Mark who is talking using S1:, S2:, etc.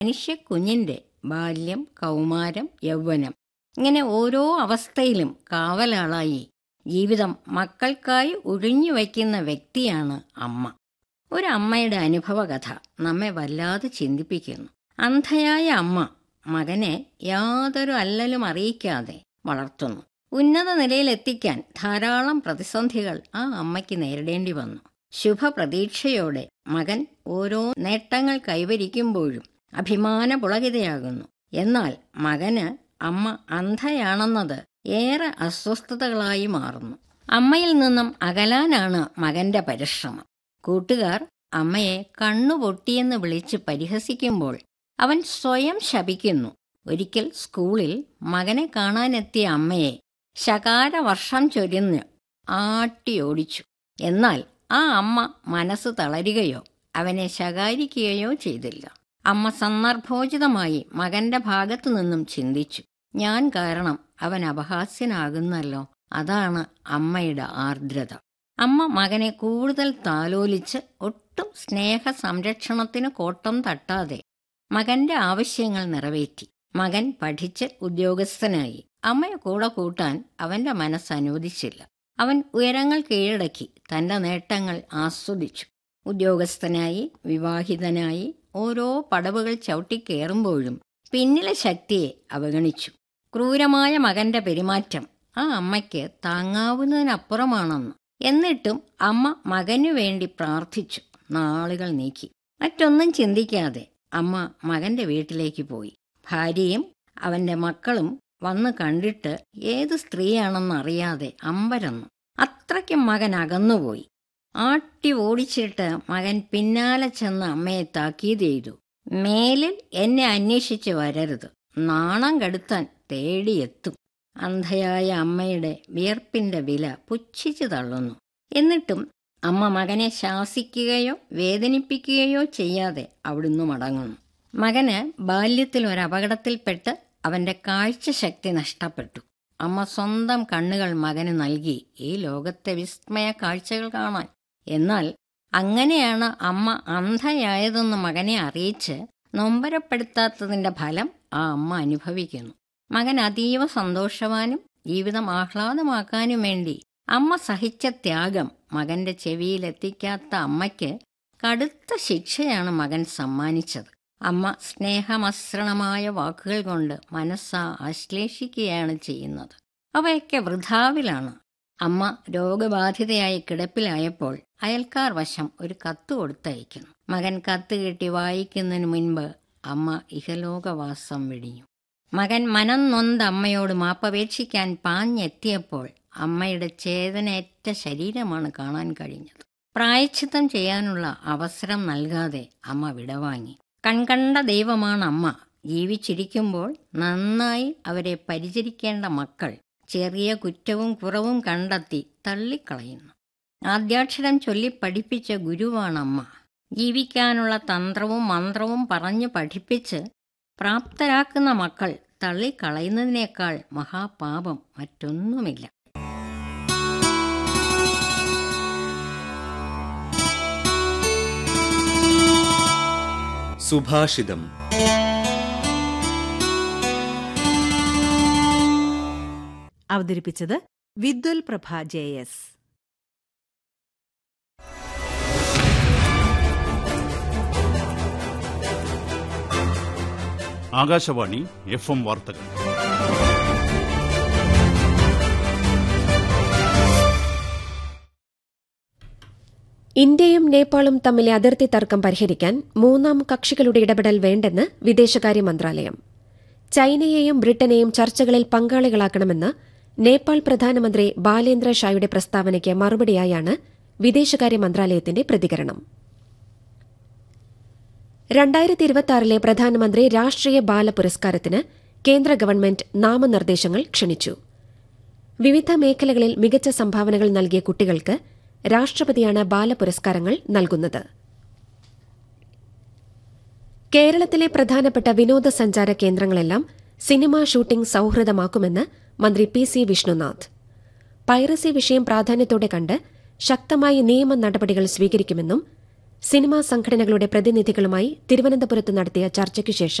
S1: മനുഷ്യ കുഞ്ഞിന്റെ ബാല്യം കൗമാരം യൗവനം ഇങ്ങനെ ഓരോ അവസ്ഥയിലും കാവലാളായി ജീവിതം മക്കൾക്കായി ഒഴിഞ്ഞു വയ്ക്കുന്ന വ്യക്തിയാണ് അമ്മ ഒരു അമ്മയുടെ അനുഭവകഥ നമ്മെ വല്ലാതെ ചിന്തിപ്പിക്കുന്നു അന്ധയായ അമ്മ മകനെ യാതൊരു അല്ലലും അറിയിക്കാതെ വളർത്തുന്നു ഉന്നത നിലയിലെത്തിക്കാൻ ധാരാളം പ്രതിസന്ധികൾ ആ അമ്മയ്ക്ക് നേരിടേണ്ടി വന്നു ശുഭപ്രതീക്ഷയോടെ മകൻ ഓരോ നേട്ടങ്ങൾ കൈവരിക്കുമ്പോഴും അഭിമാന പുളകിതയാകുന്നു എന്നാൽ മകന് അമ്മ അന്ധയാണെന്നത് ഏറെ അസ്വസ്ഥതകളായി മാറുന്നു അമ്മയിൽ നിന്നും അകലാനാണ് മകന്റെ പരിശ്രമം കൂട്ടുകാർ അമ്മയെ കണ്ണുപൊട്ടിയെന്ന് വിളിച്ച് പരിഹസിക്കുമ്പോൾ അവൻ സ്വയം ശപിക്കുന്നു ഒരിക്കൽ സ്കൂളിൽ മകനെ കാണാനെത്തിയ അമ്മയെ ശകാരവർഷം ചൊരിഞ്ഞ് ആട്ടിയോടിച്ചു എന്നാൽ ആ അമ്മ മനസ്സ് തളരുകയോ അവനെ ശകാരിക്കുകയോ ചെയ്തില്ല അമ്മ സന്ദർഭോചിതമായി മകന്റെ ഭാഗത്തു നിന്നും ചിന്തിച്ചു ഞാൻ കാരണം അവൻ അപഹാസ്യനാകുന്നല്ലോ അതാണ് അമ്മയുടെ ആർദ്രത അമ്മ മകനെ കൂടുതൽ താലോലിച്ച് ഒട്ടും സ്നേഹ സംരക്ഷണത്തിന് കോട്ടം തട്ടാതെ മകന്റെ ആവശ്യങ്ങൾ നിറവേറ്റി മകൻ പഠിച്ച് ഉദ്യോഗസ്ഥനായി അമ്മയെ കൂടെ കൂട്ടാൻ അവന്റെ മനസ്സ് അനുവദിച്ചില്ല അവൻ ഉയരങ്ങൾ കീഴടക്കി തന്റെ നേട്ടങ്ങൾ ആസ്വദിച്ചു ഉദ്യോഗസ്ഥനായി വിവാഹിതനായി ഓരോ പടവുകൾ ചവിട്ടിക്കേറുമ്പോഴും പിന്നിലെ ശക്തിയെ അവഗണിച്ചു ക്രൂരമായ മകന്റെ പെരുമാറ്റം ആ അമ്മയ്ക്ക് താങ്ങാവുന്നതിനപ്പുറമാണെന്ന് എന്നിട്ടും അമ്മ മകനു വേണ്ടി പ്രാർത്ഥിച്ചു നാളുകൾ നീക്കി മറ്റൊന്നും ചിന്തിക്കാതെ അമ്മ മകന്റെ വീട്ടിലേക്ക് പോയി ഭാര്യയും അവന്റെ മക്കളും വന്ന് കണ്ടിട്ട് ഏത് സ്ത്രീയാണെന്നറിയാതെ അമ്പരന്നു അത്രയ്ക്കും മകൻ അകന്നുപോയി ആട്ടി ഓടിച്ചിട്ട് മകൻ പിന്നാലെ ചെന്ന് അമ്മയെ താക്കീത് ചെയ്തു മേലിൽ എന്നെ അന്വേഷിച്ച് വരരുത് നാണം കെടുത്താൻ തേടിയെത്തും അന്ധയായ അമ്മയുടെ വിയർപ്പിന്റെ വില പുച്ഛിച്ചു തള്ളുന്നു എന്നിട്ടും അമ്മ മകനെ ശാസിക്കുകയോ വേദനിപ്പിക്കുകയോ ചെയ്യാതെ അവിടുന്ന് മടങ്ങുന്നു മകന് ബാല്യത്തിൽ ഒരു അപകടത്തിൽപ്പെട്ട് അവന്റെ കാഴ്ചശക്തി നഷ്ടപ്പെട്ടു അമ്മ സ്വന്തം കണ്ണുകൾ മകന് നൽകി ഈ ലോകത്തെ വിസ്മയ കാഴ്ചകൾ കാണാൻ എന്നാൽ അങ്ങനെയാണ് അമ്മ അന്ധയായതെന്ന് മകനെ അറിയിച്ച് നൊമ്പരപ്പെടുത്താത്തതിന്റെ ഫലം ആ അമ്മ അനുഭവിക്കുന്നു മകൻ അതീവ സന്തോഷവാനും ജീവിതം ആഹ്ലാദമാക്കാനും വേണ്ടി അമ്മ സഹിച്ച ത്യാഗം മകന്റെ ചെവിയിലെത്തിക്കാത്ത അമ്മയ്ക്ക് കടുത്ത ശിക്ഷയാണ് മകൻ സമ്മാനിച്ചത് അമ്മ സ്നേഹമസൃണമായ വാക്കുകൾ കൊണ്ട് മനസ്സ ആശ്ലേഷിക്കുകയാണ് ചെയ്യുന്നത് അവയൊക്കെ വൃഥാവിലാണ് അമ്മ രോഗബാധിതയായി കിടപ്പിലായപ്പോൾ അയൽക്കാർ വശം ഒരു കത്ത് കൊടുത്തയക്കുന്നു മകൻ കത്ത് കിട്ടി വായിക്കുന്നതിന് മുൻപ് അമ്മ ഇഹലോകവാസം വെടിഞ്ഞു മകൻ മനം നൊന്ത് അമ്മയോട് മാപ്പപേക്ഷിക്കാൻ പാഞ്ഞെത്തിയപ്പോൾ അമ്മയുടെ ചേതനയേറ്റ ശരീരമാണ് കാണാൻ കഴിഞ്ഞത് പ്രായച്ചിത്തം ചെയ്യാനുള്ള അവസരം നൽകാതെ അമ്മ വിടവാങ്ങി കൺകണ്ട ദൈവമാണ് അമ്മ ജീവിച്ചിരിക്കുമ്പോൾ നന്നായി അവരെ പരിചരിക്കേണ്ട മക്കൾ ചെറിയ കുറ്റവും കുറവും കണ്ടെത്തി തള്ളിക്കളയുന്നു ആദ്യാക്ഷരം ചൊല്ലി പഠിപ്പിച്ച ഗുരുവാണമ്മ ജീവിക്കാനുള്ള തന്ത്രവും മന്ത്രവും പറഞ്ഞു പഠിപ്പിച്ച് പ്രാപ്തരാക്കുന്ന മക്കൾ തള്ളിക്കളയുന്നതിനേക്കാൾ മഹാപാപം മറ്റൊന്നുമില്ല
S2: സുഭാഷിതം
S3: അവതരിപ്പിച്ചത് Vidwal Prabha J S
S4: Akashvani F M വാർത്തകൾ
S5: ഇന്ത്യയും നേപ്പാളും തമ്മിലെ അതിർത്തി തർക്കം പരിഹരിക്കാൻ മൂന്നാം കക്ഷികളുടെ ഇടപെടൽ വേണ്ടെന്ന് വിദേശകാര്യ മന്ത്രാലയം ചൈനയെയും ബ്രിട്ടനെയും ചർച്ചകളിൽ പങ്കാളികളാക്കണമെന്ന് നേപ്പാൾ പ്രധാനമന്ത്രി ബാലേന്ദ്ര ഷായുടെ പ്രസ്താവനയ്ക്ക് മറുപടിയായാണ് വിദേശകാര്യ മന്ത്രാലയത്തിന്റെ പ്രതികരണം രണ്ടായിരത്തി ഇരുപത്തിയാറിലെ പ്രധാനമന്ത്രി രാഷ്ട്രീയ ബാല പുരസ്കാരത്തിന് കേന്ദ്ര ഗവൺമെന്റ് നാമനിർദ്ദേശങ്ങൾ ക്ഷണിച്ചു വിവിധ മേഖലകളിൽ മികച്ച സംഭാവനകൾ നൽകിയ കുട്ടികൾക്ക് രാഷ്ട്രപതിയാണ് ബാലപുരസ്കാരങ്ങൾ നൽകുന്നത് കേരളത്തിലെ പ്രധാനപ്പെട്ട വിനോദസഞ്ചാര കേന്ദ്രങ്ങളെല്ലാം സിനിമാ ഷൂട്ടിംഗ് സൌഹൃദമാക്കുമെന്ന് മന്ത്രി പി സി വിഷ്ണുനാഥ് പൈറസി വിഷയം പ്രാധാന്യത്തോടെ കണ്ട് ശക്തമായ നിയമ നടപടികൾ സ്വീകരിക്കുമെന്നും സിനിമാ സംഘടനകളുടെ പ്രതിനിധികളുമായി തിരുവനന്തപുരത്ത് നടത്തിയ ചർച്ചയ്ക്കു ശേഷം